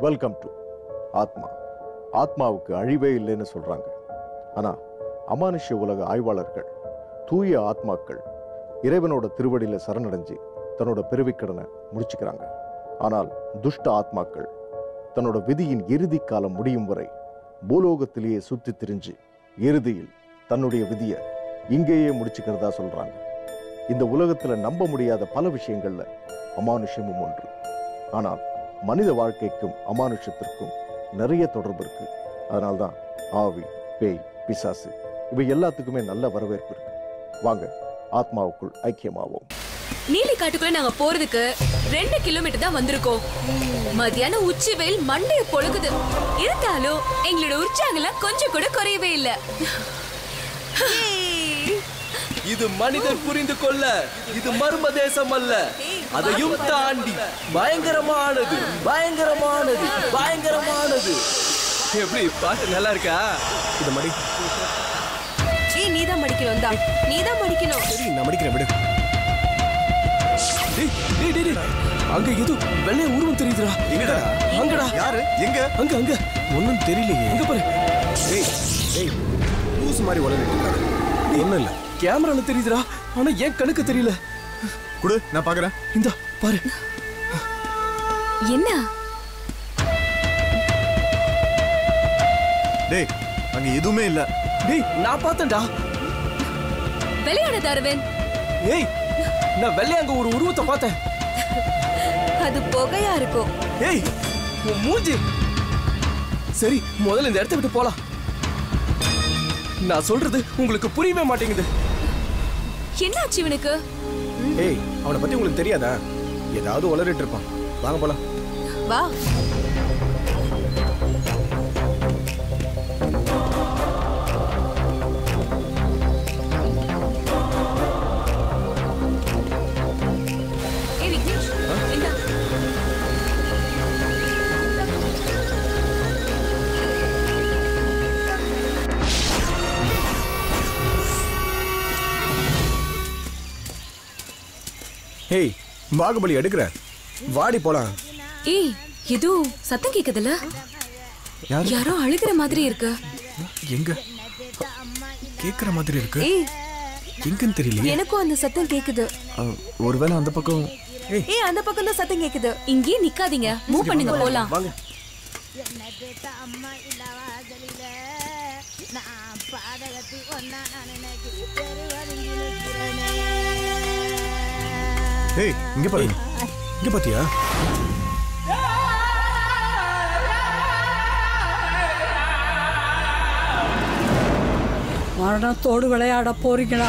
Welcome to ஆத்மா ஆத்மாவுக்கு அழிவே இல்லைன்னு சொல்றாங்க ஆனா அமானுஷ்ய உலக ஆய்வாளர்கள் தூய ஆத்மாக்கள் இறைவனோட திருவடியில சரணடைஞ்சு தன்னோட பிறவிக்கடனை முடிச்சுக்கிறாங்க ஆனால் துஷ்ட ஆத்மாக்கள் தன்னோட விதியின் இறுதி காலம் முடியும் வரை பூலோகத்திலேயே சுத்தி திரிஞ்சு இறுதியில் தன்னுடைய விதியை இங்கேயே முடிச்சுக்கிறதா சொல்றாங்க இந்த உலகத்துல நம்ப முடியாத பல விஷயங்கள்ல அமானுஷ்யமும் ஒன்று ஆனால் மனித வாழ்க்கைக்கும் அமானுஷ்யத்திற்கும் நிறைய தொடர்பு இருக்கு அதனால்தான் ஆவி பேய் பிசாசு இவை எல்லாத்துக்குமே நல்ல வரவேற்பு இருக்கு வாங்க ஆத்மாவுக்குள் ஐக்கியமாவோம் நீலி காட்டுக்குள்ள நாங்க போறதுக்கு ரெண்டு கிலோமீட்டர் தான் வந்திருக்கோம் மத்தியானம் உச்சி வெயில் மண்டைய பொழுகுது இருந்தாலும் எங்களோட உற்சாகம்லாம் கொஞ்சம் கூட குறையவே இல்ல இது மனிதர் புரிந்து கொள்ள இது மர்ம தேசம் அல்ல அதையும் தாண்டி பயங்கரமானது பயங்கரமானது பயங்கரமானது எப்படி பாட்டு நல்லா இருக்கா இது மடி ஏய் நீதான் மடிக்கணும் தான் நீதான் மடிக்கணும் சரி நான் மடிக்கிறேன் விடு டேய், டேய், டேய், டேய். அங்க ஏதோ வெள்ளை உருவம் தெரியுதுடா எங்கடா அங்கடா யாரு எங்க அங்க அங்க ஒண்ணும் தெரியலையே எங்க பாரு டேய் டேய் லூஸ் மாதிரி உலகிட்டு இருக்காரு ஒண்ணும் இல்ல கேமரால தெரியுதுடா ஆனா ஏன் கணக்கு தெரியல குடு நான் பாக்குறேன் இந்த பாரு என்ன டேய் அங்க எதுவுமே இல்ல டேய் நான் பார்த்தேன்டா விளையாடாத அரவிந்த் ஏய் நான் வெள்ளை அங்க ஒரு உருவத்தை பார்த்தேன் அது புகையா இருக்கும் ஏய் உன் மூஞ்சி சரி முதல்ல இந்த இடத்த விட்டு போலாம் நான் சொல்றது உங்களுக்கு புரியவே மாட்டேங்குது என்னாச்சு இவனுக்கு ஏய் அவனை பத்தி உங்களுக்கு தெரியாதா ஏதாவது உளறிட்டு இருப்பான் வாங்க போலாம் வா ஏய் விக்னேஷ் இந்தா. ஏய் பாகுபலி எடுக்கிற வாடி போலாம் ஏய் ஏதோ சத்தம் கேக்குதுல்ல யாரு? யாரோ அழுகிற மாதிரி இருக்கு எங்க கேக்குற மாதிரி இருக்கு ஏய் எங்கன்னு தெரியலையே எனக்கும் அந்த சத்தம் கேக்குது அஹ், ஒருவேளை அந்த பக்கம் ஏய் ஏய் அந்த பக்கம் தான் சத்தம் கேக்குது இங்கேயே நிக்காதீங்க மூவ் பண்ணுங்க போலாம் வாங்க என்ன கேட்ட அம்மா இல்லாவாதலில நான் பாதகத்தி ஒன்னா நினைக்கி பெருவதுங்கி நிற்கிறேனே ஏய் இங்க பாருங்க இங்க பாத்தியா மரணத்தோடு விளையாட போறீங்களா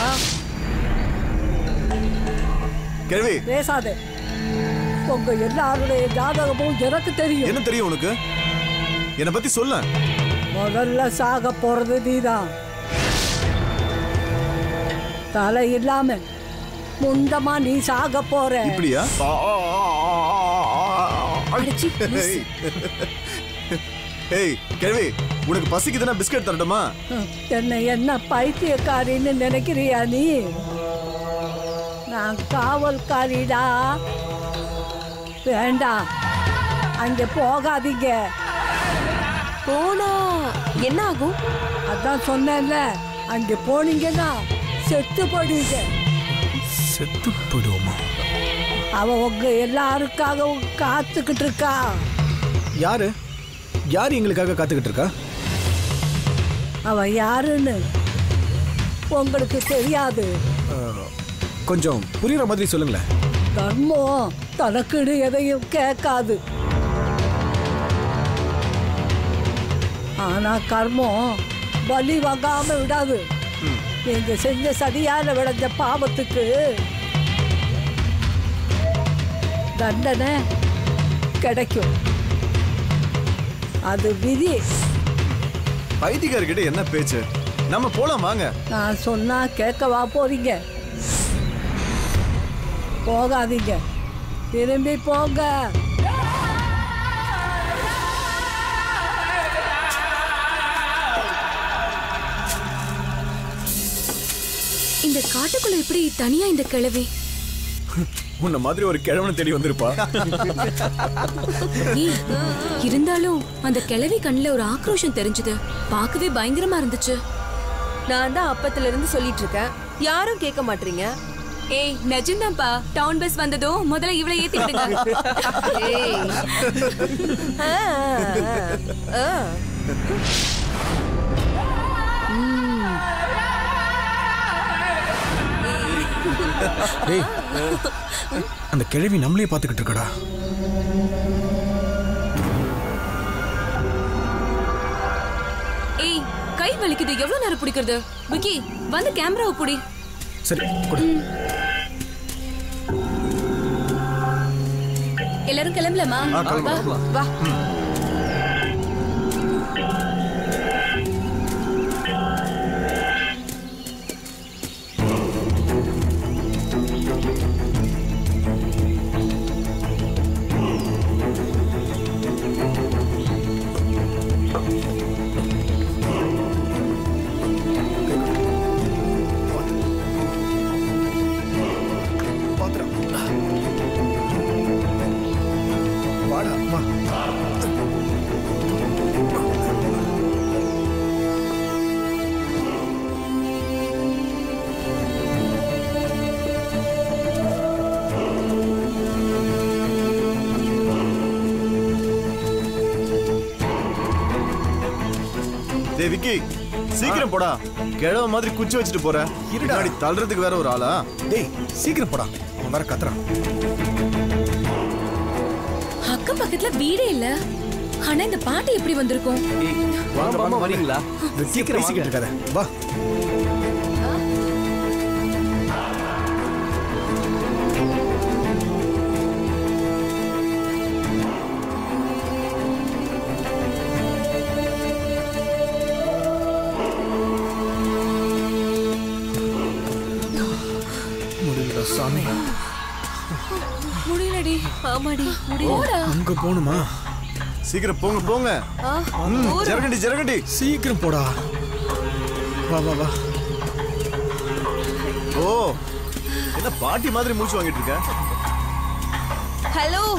கேள்வி பேசாதே உங்க எல்லாருடைய ஜாதகமும் எனக்கு தெரியும் என்ன தெரியும் உனக்கு என்னை பத்தி சொல்ல முதல்ல சாக போறது நீதான் தலை இல்லாம முண்டமா நீ சாக போற இப்படியா அடிச்சி, லூசு. ஏய் கேள்வி உனக்கு பசிக்குதுன்னா பிஸ்கட் தரட்டுமா என்ன என்ன பைத்தியக்காரின்னு நினைக்கிறியா நீ நான் காவல்காரிடா வேண்டாம் அங்க போகாதீங்க போனா என்ன ஆகும் அதான் சொன்னேன்ல அங்க போனீங்கன்னா செத்து போடுவீங்க செத்து போயிடுவோமா அவ உங்க எல்லாருக்காகவும் காத்துக்கிட்டு இருக்கா யாரு யார் எங்களுக்காக காத்துக்கிட்டு இருக்கா அவ யாருன்னு உங்களுக்கு தெரியாது அஹ், கொஞ்சம் புரியுற மாதிரி சொல்லுங்களேன் தர்மம் தனக்குன்னு எதையும் கேட்காது ஆனா கர்மம் பலி வாங்காம விடாது நீங்க செஞ்ச சரியான விளைஞ்ச பாவத்துக்கு தண்டனை கிடைக்கும் அது விதி பைத்தியக்காரர்கிட்ட என்ன பேச்சு நம்ம போலாம் வாங்க நான் சொன்னா கேட்கவா போறீங்க போகாதீங்க திரும்பி போங்க இந்த காட்டுக்குள்ள எப்படி தனியா இந்த கிழவி உன்ன மாதிரி ஒரு கிழவனை தேடி வந்திருப்பா ஏய், இருந்தாலும் அந்த கிழவி கண்ணுல ஒரு ஆக்ரோஷம் தெரிஞ்சது பார்க்கவே பயங்கரமா இருந்துச்சு நான் தான் அப்பத்துல இருந்து சொல்லிட்டு இருக்கேன் யாரும் கேட்க மாட்டீங்க ஏய் நிஜம்தான்ப்பா டவுன் பஸ் வந்ததும் முதல்ல இவளை ஏத்தி விடுங்க ஏய். ஆ, ஆ, ஆ. டேய் அந்த கிழவி நம்மளே பாத்துக்கிட்டு இருக்கடா ஏய் கை வலிக்குது எவ்வளவு நேரம் பிடிக்கிறது விக்கி வந்து கேமராவை புடி சரி கொடு எல்லாரும் கிளம்பலாமா வா வா பாத்துறேன் வாடா அம்மா டேய் விக்கி சீக்கிரம் போடா கிழவ மாதிரி குச்சி வச்சுட்டு போற இருடா. இருடாடி தள்ளுறதுக்கு வேற ஒரு ஆளா டேய் சீக்கிரம் போடா அவன் வேற கத்துறான் அக்கம் பக்கத்துல வீடே இல்ல ஆனா இந்த பாட்டு எப்படி வந்திருக்கும் வாங்க வாங்க வரீங்களா சீக்கிரம் பேசிக்கிட்டு இருக்காத வா முடியல சாமி முடியலடி ஆமாடி போடா அங்க போகணுமா சீக்கிரம் போங்க போங்க ஆ, ம், ஜரகண்டி ஜரகண்டி சீக்கிரம் போடா வா வா வா ஓ என்ன பாட்டி மாதிரி மூச்சு வாங்கிட்டு இருக்க ஹலோ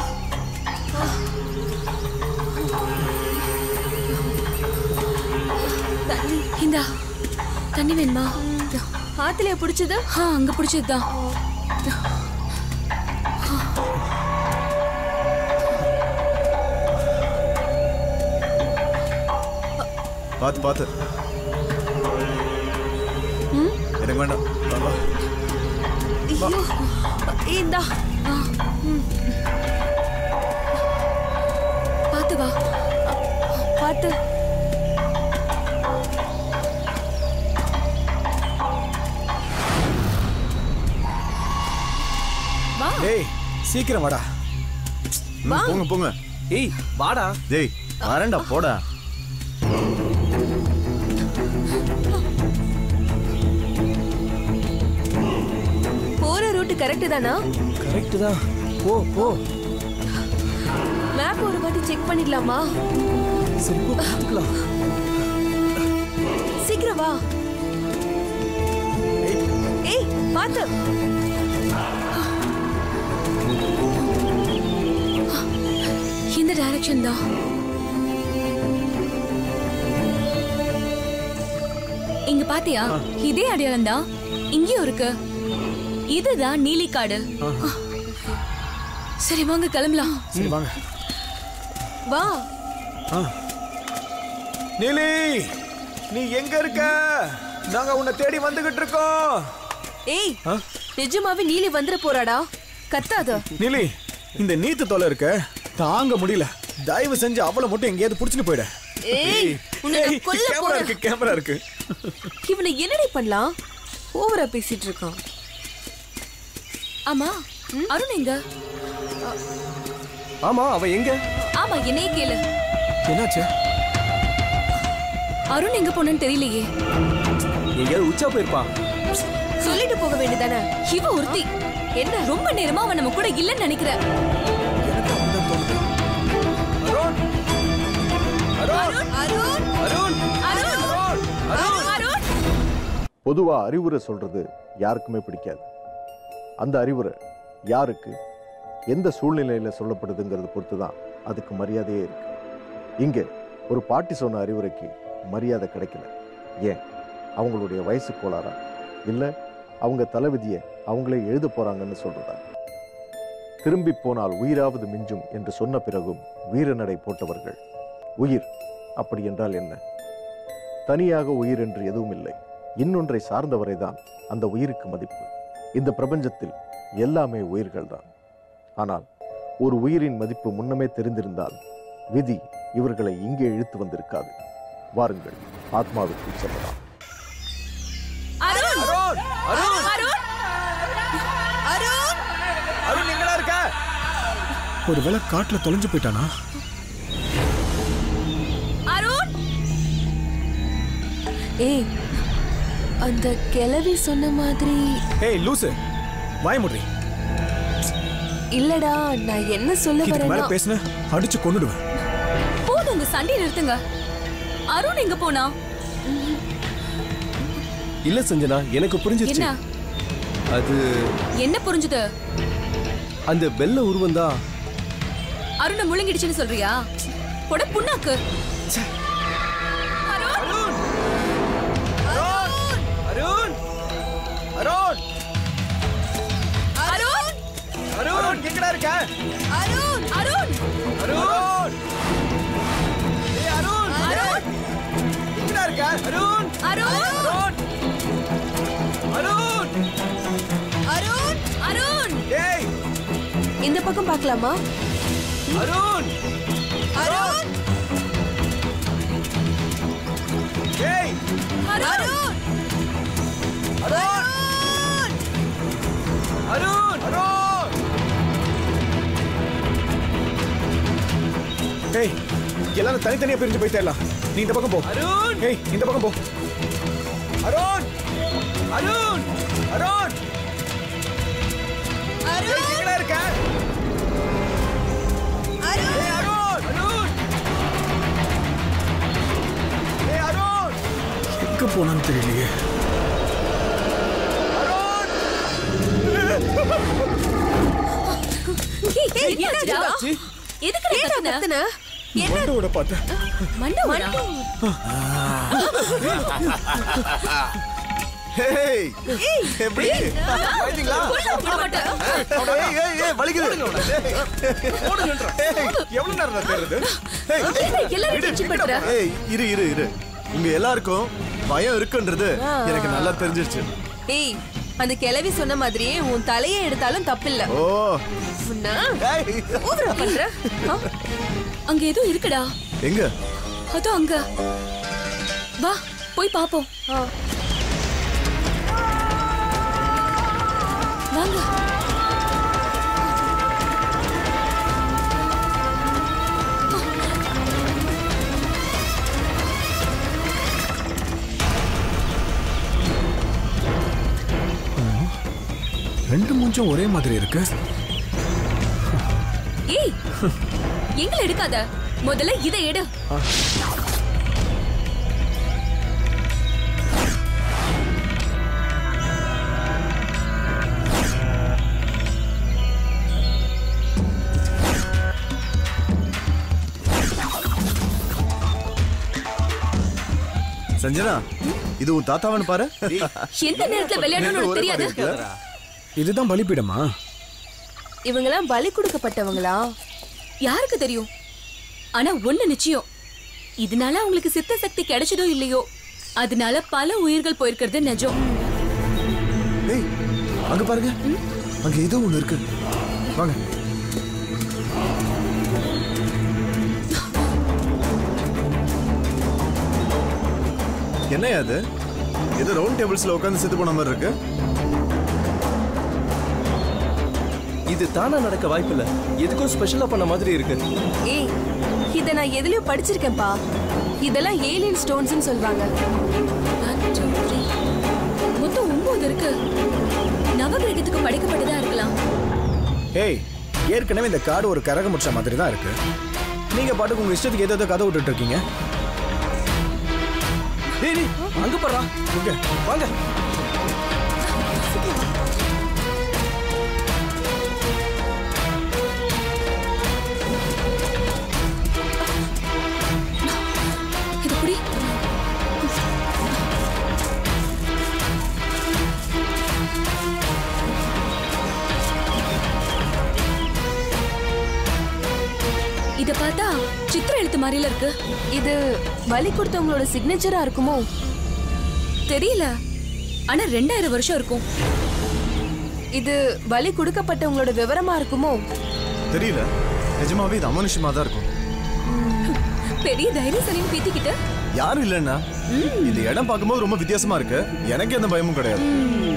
தண்ணி இந்தா தண்ணி வேணுமா ஆத்துலயா பிடிச்சது ஆ அங்க பிடிச்சதுதான் பாத்து பாத்து எனக்கு வேண்டாம் வா, வா. ஐயோ இந்தா பாத்து வா பாத்து வா டேய் சீக்கிரம் வாடா ம், போங்க போங்க ஏய் வாடா டேய் வரேன்டா போடா போற ரூட் கரெக்ட் தானா கரெக்ட் தான் போ போ மேப் ஒரு வாட்டி செக் பண்ணிடலாமா சரி போ பார்த்துக்கலாம் சீக்கிரம் வா ஏய் பாத்து இந்த டைரக்ஷன் தான் இங்க பாத்தியா இதே அடையாளம் தான் இங்கேயும் இருக்கு இதுதான் நீலிக்காடு சரி வாங்க கிளம்பலாம் சரி வாங்க வா ஆ நீலி நீ எங்க இருக்க நாங்க உன்னை தேடி வந்துகிட்டு இருக்கோம் ஏய் ஆ? நிஜமாவே நீலி வந்துட போறாடா கத்தாத நீலி இந்த நீத்து தொலை இருக்க தாங்க முடியல தயவு செஞ்சு அவளை மட்டும் எங்கேயாவது புடிச்சுட்டு போயிடு ஏய் உன்னை நான் ஏய், கொல்ல கேமரா போறேன் இருக்கு கேமரா இருக்கு இவனை என்னடி பண்ணலாம் ஓவரா பேசிட்டு இருக்கான் ஆமா அருண் எங்க ஆமா அவ எங்க ஆமா என்னையே கேளு என்னாச்சு அருண் எங்க போனன்னு தெரியலையே எங்கேயாவது உச்சா போயிருப்பான் சொல்லிட்டு போக வேண்டியதானே இவ ஒருத்தி என்ன ரொம்ப நேரமா அவன் நம்ம கூட இல்லன்னு நினைக்கிறேன் எனக்கு அப்படிதான் தோணுது அருண் அருண் அருண் அருண் அருண் அருண் பொதுவா அறிவுரை சொல்றது யாருக்குமே பிடிக்காது அந்த அறிவுரை யாருக்கு எந்த சூழ்நிலையில சொல்லப்படுதுங்கிறது பொறுத்து தான் அதுக்கு மரியாதையே இருக்கு இங்க ஒரு பாட்டி சொன்ன அறிவுரைக்கு மரியாதை கிடைக்கல ஏன் அவங்களுடைய வயசு கோளாறா இல்ல அவங்க தலைவிதியை அவங்களே எழுத போறாங்கன்னு சொல்றதா திரும்பி போனால் உயிராவது மிஞ்சும் என்று சொன்ன பிறகும் வீரநடை போட்டவர்கள் உயிர் அப்படி என்றால் என்ன தனியாக உயிர் என்று எதுவும் இல்லை இன்னொன்றை சார்ந்தவரைதான் அந்த உயிருக்கு மதிப்பு இந்த பிரபஞ்சத்தில் எல்லாமே உயிர்கள் தான் ஆனால் ஒரு உயிரின் மதிப்பு முன்னமே தெரிந்திருந்தால் விதி இவர்களை இங்கே இழுத்து வந்திருக்காது வாருங்கள் ஆத்மாவுக்கு செல்லலாம் அருண் அருண் அருண் அருண் அருண் எங்கடா இருக்க ஒருவேளை காட்டுல தொலைஞ்சு போயிட்டானா அருண் ஏய் அந்த கிழவி சொன்ன மாதிரி ஏய் லூசு வாய முட்ரி இல்லடா நான் என்ன சொல்ல இதுக்கு மேல வரேன்னா பேசுன அடிச்சு கொன்னுடுவேன் போதும் உங்க சண்டை நிறுத்துங்க அருண் எங்க போனா இல்ல சஞ்சனா எனக்கு புரிஞ்சிருச்சு என்ன அது என்ன புரிஞ்சுது அந்த வெள்ள உருவம் தான் அருணை முழுங்கிடுச்சுன்னு சொல்றியா போட புண்ணாக்கு அருண் அருண் அருண் அருண் அருண் எங்கடா இருக்க அருண் அருண் அருண் ஏய் அருண் அருண் எங்கடா இருக்க அருண் அருண் அருண் அருண் அருண் அருண் ஏய் இந்த பக்கம் பார்க்கலாமா அருண் அருண் ஏய் அருண் அருண் அருண் அருண் ஏய் எல்லாரும் தனித்தனியா பிரிஞ்சு போய் தேடலாம் நீ இந்த பக்கம் போ அருண் ஏய் இந்த பக்கம் போ அருண் அருண் அருண் ஏய், எங்கடா இருக்க ஏய், அருண் அருண் ஏய் அருண் எங்க போனான்னு தெரியலையே அருண் ஏய், என்னாச்சுடா? என்னாச்சு? எதுக்கு நீ கத்துன? மண்டோட பார்த்தேன் மண்டபமா? ஹேய் எப்படி பாத்தீங்களா விட மாட்டேன். ஏய் ஏய் ஏய் வலிக்குது ஏய், எவ்வளவு நேரம் நான் தேடுறது என்ன எல்லாரும் tension பண்ற? ஏய் இரு இரு இரு உங்க எல்லாருக்கும் பயம் இருக்குன்றது எனக்கு நல்லா தெரிஞ்சிருச்சு ஏய் அந்த கிழவி சொன்ன மாதிரியே உன் தலையை எடுத்தாலும் தப்பில்ல ஓ உன்ன ஏய் ஓவரா பண்ற ஆ? அங்க ஏதோ இருக்குடா எங்க அதோ அங்க வா போய் பாப்போம் ஆ. வாங்க ரெண்டு மூஞ்சும் ஒரே மாதிரி இருக்கு ஏய் எங்களை எடுக்காத முதல்ல இதை எடு சஞ்சனா இது உன் தாத்தாவன்னு பாரு எந்த நேரத்துல விளையாடணும்னு உனக்கு ஒரே தெரியாது மாதிரி இருக்குல்ல? இதுதான் பலிப்பீடமா இவங்கெல்லாம் பலி கொடுக்கப்பட்டவங்களா யாருக்கு தெரியும் ஆனா ஒண்ணு நிச்சயம் இதனால அவங்களுக்கு சித்த சக்தி கிடைச்சதோ இல்லையோ அதனால பல உயிர்கள் போயிருக்கிறது நிஜம் ஏய் அங்க பாருங்க அங்க ஏதோ ஒண்ணு இருக்கு வாங்க என்னையா அது ஏதோ ரவுண்ட் டேபிள்ஸ்ல உட்காந்து செத்து போன மாதிரி இருக்கு இது தானா நடக்க வாய்ப்பில்ல எதுக்கும் ஸ்பெஷலா பண்ண மாதிரி இருக்கு ஏய் இத நான் எதுலயோ படிச்சிருக்கேன்ப்பா இதெல்லாம் ஏலியன் ஸ்டோன்ஸ்னு சொல்வாங்க One, two, three. மொத்தம் ஒன்பது இருக்கு நவகிரகத்துக்கு படைக்கப்பட்டதா இருக்கலாம் ஏய் ஏற்கனவே இந்த காடு ஒரு கரக முடிச்ச மாதிரி தான் இருக்கு நீங்க பாட்டுக்கு உங்க இஷ்டத்துக்கு ஏதோ கதை விட்டுட்டு இருக்கீங்க டேய் டேய், அங்க பாருடா இங்க வாங்க மாதிரில இருக்கு இது பலி கொடுத்தவங்களோட சிக்னேச்சரா இருக்குமோ தெரியல ஆனா ரெண்டாயிரம் வருஷம் இருக்கும் இது பலி கொடுக்கப்பட்டவங்களோட விவரமா இருக்குமோ தெரியல நிஜமாவே இது அமானுஷமா தான் இருக்கும் பெரிய தைரியசாலியும் பீத்திக்கிட்ட யாரும் இல்லைன்னா இந்த இடம் பார்க்கும்போது ரொம்ப வித்தியாசமா இருக்கு எனக்கு எந்த பயமும் கிடையாது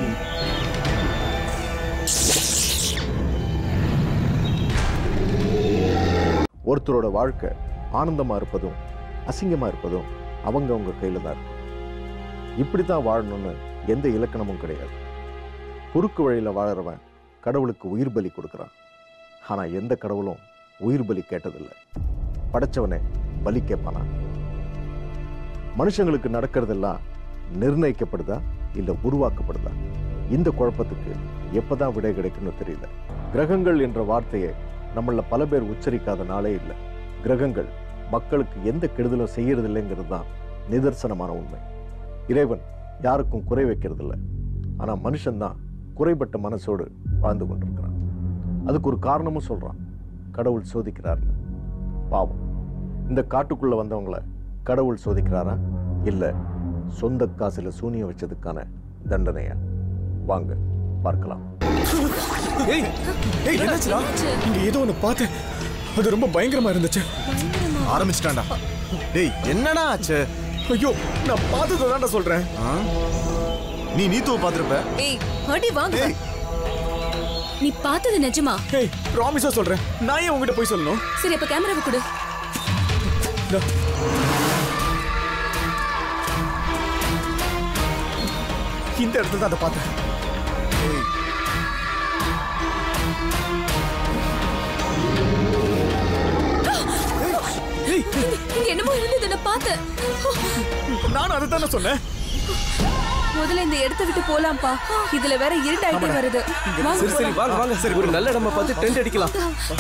ஒருத்தரோட வாழ்க்கை ஆனந்தமா இருப்பதும் அசிங்கமா இருப்பதும் அவங்க அவங்க கையில தான் இருக்கு இப்படி தான் வாழணும்னு எந்த இலக்கணமும் கிடையாது குறுக்கு வழியில வாழறவன் கடவுளுக்கு உயிர் பலி கொடுக்குறான் ஆனா எந்த கடவுளும் உயிர் பலி கேட்டதில்லை படைச்சவனே பலி கேட்பானா மனுஷங்களுக்கு நடக்கிறதெல்லாம் நிர்ணயிக்கப்படுதா இல்ல உருவாக்கப்படுதா இந்த குழப்பத்துக்கு எப்பதான் விடை கிடைக்கும்னு தெரியல கிரகங்கள் என்ற வார்த்தையை நம்மள பல பேர் உச்சரிக்காத நாளே இல்லை கிரகங்கள் மக்களுக்கு எந்த கெடுதலும் செய்யறதில்லைங்கிறது தான் நிதர்சனமான உண்மை இறைவன் யாருக்கும் குறை வைக்கிறது இல்லை ஆனா மனுஷன்தான் குறைபட்ட மனசோடு வாழ்ந்து கொண்டிருக்கிறான் அதுக்கு ஒரு காரணமும் சொல்றான் கடவுள் சோதிக்கிறார்னு பாவம் இந்த காட்டுக்குள்ள வந்தவங்கள கடவுள் சோதிக்கிறாரா இல்ல சொந்த காசுல சூனியம் வச்சதுக்கான தண்டனையா வாங்க பார்க்கலாம் ஏய் ஏய் என்னாச்சுடா இங்க ஏதோ ஒன்று பார்த்தேன் அது ரொம்ப பயங்கரமா இருந்துச்சு ஆரம்பிச்சிட்டான்டா டேய் என்னடா ஆச்சு ஐயோ நான் பார்த்ததை தான்டா சொல்றேன் ஆ? நீ நீத்துவ பார்த்திருப்ப ஏய் அடி வாங்க டேய் நீ பார்த்தது நிஜமா ஏய் ப்ராமிஸா சொல்றேன் நான் ஏன் உங்ககிட்ட போய் சொல்லணும் சரி அப்ப கேமராவை கொடு இந்தா. இந்த இடத்துல தான் அதை பார்த்தேன் ஏய், ஏய் இங்க என்னமோ இருந்தது நான் பார்த்தேன் நானும் அதை தானே சொன்னேன் முதல்ல இந்த இடத்த விட்டு போலாம்ப்பா இதுல வேற இருட்டாயிட்டே வருது வாங்க சரி சரி வாங்க வாங்க சரி ஒரு நல்ல இடமா பார்த்து டென்ட் அடிக்கலாம்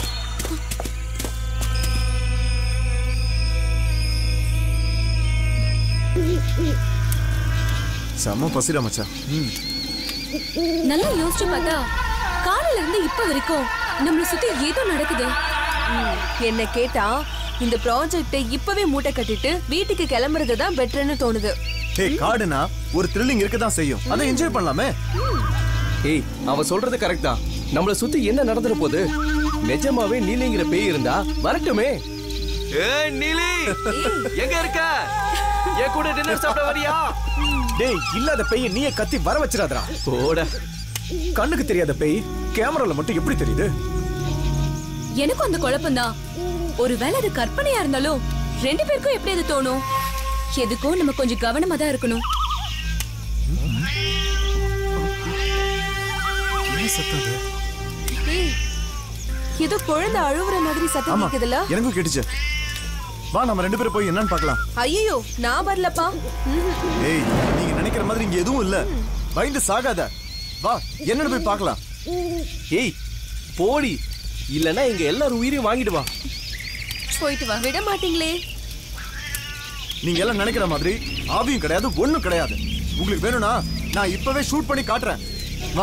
செம்ம பசிடா மச்சான் ம் நல்லா யோசிச்சு பார்த்தா காலையில இருந்து இப்ப வரைக்கும் நம்மள சுத்தி ஏதோ நடக்குது என்ன கேட்டா இந்த ப்ராஜெக்ட்டை இப்பவே மூட்டை கட்டிட்டு வீட்டுக்கு கிளம்புறது தான் பெட்டர்னு தோணுது ஏய் காடுனா ஒரு த்ரில்லிங் இருக்க தான் செய்யும் அதை என்ஜாய் பண்ணலாமே ஏய் அவ சொல்றது கரெக்ட் தான் நம்மள சுத்தி என்ன நடந்துற போகுது நிஜமாவே நீலிங்கிற பேய் இருந்தா வரட்டுமே ஏய் நீலி எங்க இருக்க என் கூட டின்னர் சாப்பிட வரியா டேய் இல்லாத பேய் நீயே கத்தி வர வச்சிடாதடா போட கண்ணுக்கு தெரியாத பேய் கேமரால மட்டும் எப்படி தெரியுது எனக்கும் அந்த குழப்பம்தான் ஒருவேளை அது கற்பனையா இருந்தாலும் ரெண்டு பேருக்கும் எப்படி அது தோணும் எதுக்கும் நம்ம கொஞ்சம் கவனமா தான் இருக்கணும் என்ன சத்தம் அது? ஏய், ஏதோ குழந்தை அழுவுற மாதிரி சத்தம் ஆமா கேக்குதுல்ல எனக்கும் கேட்டுச்சு வா நம்ம ரெண்டு பேரும் போய் என்னன்னு பார்க்கலாம் ஐயோ நான் வரலப்பா ம்ஹும். ஏய் நீங்க நினைக்கிற மாதிரி இங்க எதுவும் இல்ல பயந்து சாகாத வா என்னன்னு போய் பார்க்கலாம் ஏய் போடி இல்லனா இங்க எல்லாரும் உயிரையும் வாங்கிடுவா போயிட்டு வா விட மாட்டீங்களே நீங்க எல்லாம் நினைக்கிற மாதிரி ஆவியும் கிடையாது ஒண்ணும் கிடையாது உங்களுக்கு வேணும்னா நான் இப்பவே ஷூட் பண்ணி காட்டுறேன் வா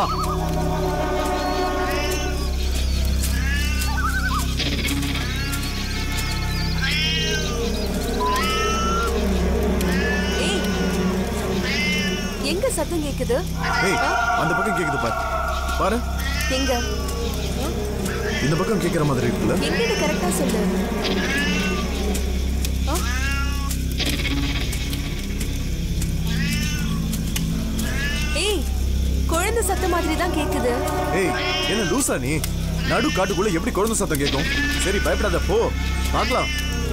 ஏய் எங்க சத்தம் கேக்குது ஏய் அந்த பக்கம் கேக்குது பாரு பாரு எங்க இந்த பக்கம் கேக்குற மாதிரி இருக்குல்ல எங்கன்னு கரெக்டா சொல்லு ஆ? ஏய் குழந்தை சத்தம் மாதிரி தான் கேக்குது ஏய் என்ன லூசா நீ நடு காட்டுக்குள்ள எப்படி குழந்தை சத்தம் கேட்கும் சரி பயப்படாத போ பார்க்கலாம்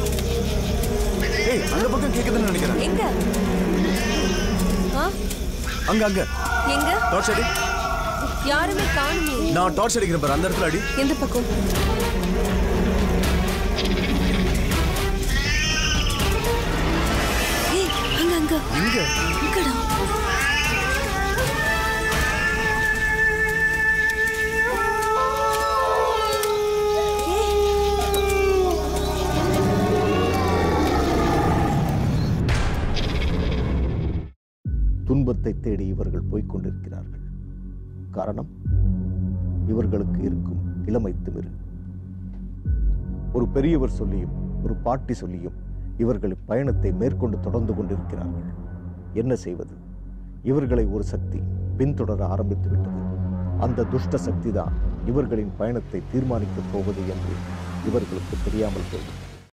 ஏய் அந்த பக்கம் கேக்குதுன்னு நினைக்கிறேன் எங்க ஆ? அங்க அங்க எங்க டார்ச் அடி யாருமே காணுமே நான் டார்ச் அடிக்கிறேன் பாரு அந்த இடத்துல அடி எந்த பக்கம் ஏய் அங்க அங்க இங்க இங்கடா துன்பத்தை தேடி இவர்கள் போய்க் கொண்டிருக்கிறார்கள் காரணம் இவர்களுக்கு இருக்கும் இளமை திமிரு ஒரு பெரியவர் சொல்லியும் ஒரு பாட்டி சொல்லியும் இவர்கள் பயணத்தை மேற்கொண்டு தொடர்ந்து கொண்டிருக்கிறார்கள் என்ன செய்வது இவர்களை ஒரு சக்தி பின்தொடர ஆரம்பித்து விட்டது அந்த துஷ்ட சக்தி தான் இவர்களின் பயணத்தை தீர்மானிக்கப் போவது என்று இவர்களுக்கு தெரியாமல் போகும்